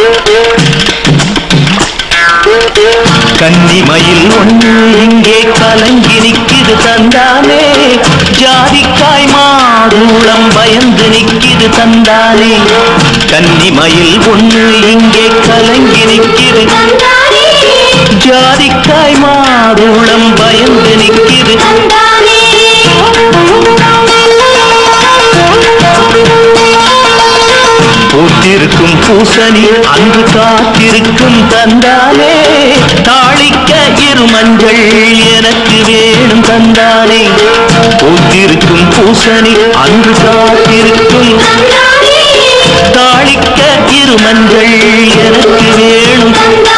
கன்னிமயில் ஒன்று இங்கே கலங்கி நிக்கிது தந்தானே ஜாதிக்காய் மாதுளம் பயந்து நிக்கிது தந்தானே கன்னிமயில் ஒன்று இங்கே கலங்கி நிக்கிது ஜாதிக்காய் மாதுளம் பயந்து நிக்கிது பூத்திருக்கும் பூசணி அன்று காத்திருக்கும் தந்தானே தாளிக்க இரு மஞ்சள் எனக்கு வேணும் தந்தானே பூத்திருக்கும் பூசணி அன்று காத்திருக்கும் தாளிக்க இரு மஞ்சள் எனக்கு வேணும்